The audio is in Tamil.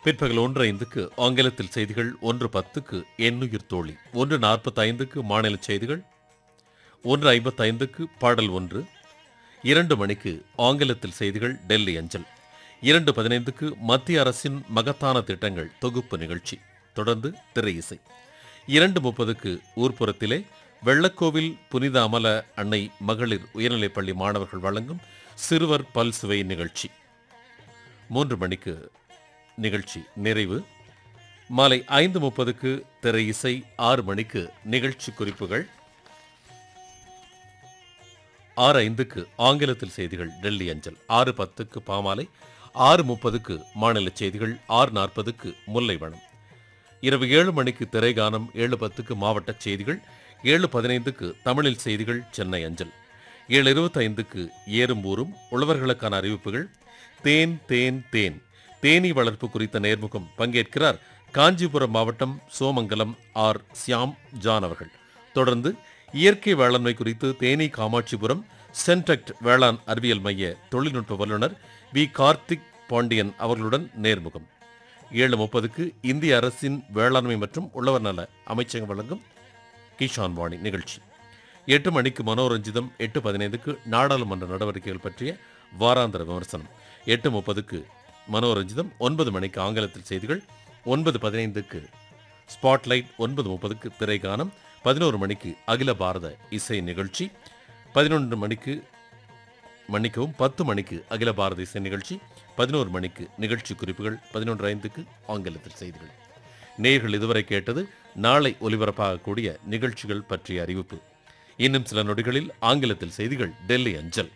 பிற்பகல் ஒன்று ஐந்துக்கு ஆங்கிலத்தில் செய்திகள் ஒன்று பத்துக்கு எண்ணுயிர் தோழி ஒன்று நாற்பத்தைந்துக்கு மாநில செய்திகள் ஒன்று ஐம்பத்தைந்துக்கு பாடல் ஒன்று இரண்டு மணிக்கு ஆங்கிலத்தில் செய்திகள் டெல்லி அஞ்சல் இரண்டு பதினைந்துக்கு மத்திய அரசின் மகத்தான திட்டங்கள் தொகுப்பு நிகழ்ச்சி தொடர்ந்து திரை இசை இரண்டு முப்பதுக்கு ஊர்ப்புறத்திலே வெள்ளக்கோவில் புனித அமல அன்னை மகளிர் உயர்நிலைப்பள்ளி மாணவர்கள் வழங்கும் சிறுவர் பல்சுவை நிகழ்ச்சி மூன்று மணிக்கு நிகழ்ச்சி நிறைவு மாலை ஐந்து முப்பதுக்கு திரை இசை ஆறு மணிக்கு நிகழ்ச்சி குறிப்புகள் ஆறு ஐந்துக்கு ஆங்கிலத்தில் செய்திகள் டெல்லி அஞ்சல் ஆறு பத்துக்கு பாமாலை ஆறு முப்பதுக்கு மாநில செய்திகள் ஆறு நாற்பதுக்கு முல்லைவனம் இரவு ஏழு மணிக்கு திரைகானம் ஏழு பத்துக்கு மாவட்ட செய்திகள் ஏழு பதினைந்துக்கு தமிழில் செய்திகள் சென்னை அஞ்சல் ஏழு இருபத்தைந்துக்கு ஏறும் ஊரும் உழவர்களுக்கான அறிவிப்புகள் தேன் தேன் தேன் தேனீ வளர்ப்பு குறித்த நேர்முகம் பங்கேற்கிறார் காஞ்சிபுரம் மாவட்டம் சோமங்கலம் ஆர் சியாம் ஜான் அவர்கள் தொடர்ந்து இயற்கை வேளாண்மை குறித்து தேனி காமாட்சிபுரம் சென்டெக்ட் வேளாண் அறிவியல் மைய தொழில்நுட்ப வல்லுநர் வி கார்த்திக் பாண்டியன் அவர்களுடன் நேர்முகம் ஏழு முப்பதுக்கு இந்திய அரசின் வேளாண்மை மற்றும் உழவர் நல அமைச்சகம் வழங்கும் கிஷான் வாணி நிகழ்ச்சி எட்டு மணிக்கு மனோரஞ்சிதம் எட்டு பதினைந்துக்கு நாடாளுமன்ற நடவடிக்கைகள் பற்றிய வாராந்திர விமர்சனம் எட்டு முப்பதுக்கு மனோரஞ்சிதம் ஒன்பது மணிக்கு ஆங்கிலத்தில் செய்திகள் ஒன்பது பதினைந்துக்கு ஸ்பாட்லைட் ஒன்பது முப்பதுக்கு திரைகானம் பதினோரு மணிக்கு அகில பாரத இசை நிகழ்ச்சி பதினொன்று மணிக்கு மன்னிக்கவும் பத்து மணிக்கு அகில பாரத இசை நிகழ்ச்சி பதினோரு மணிக்கு நிகழ்ச்சி குறிப்புகள் பதினொன்று ஐந்துக்கு ஆங்கிலத்தில் செய்திகள் நேயர்கள் இதுவரை கேட்டது நாளை ஒலிபரப்பாகக்கூடிய நிகழ்ச்சிகள் பற்றிய அறிவிப்பு இன்னும் சில நொடிகளில் ஆங்கிலத்தில் செய்திகள் டெல்லி அஞ்சல்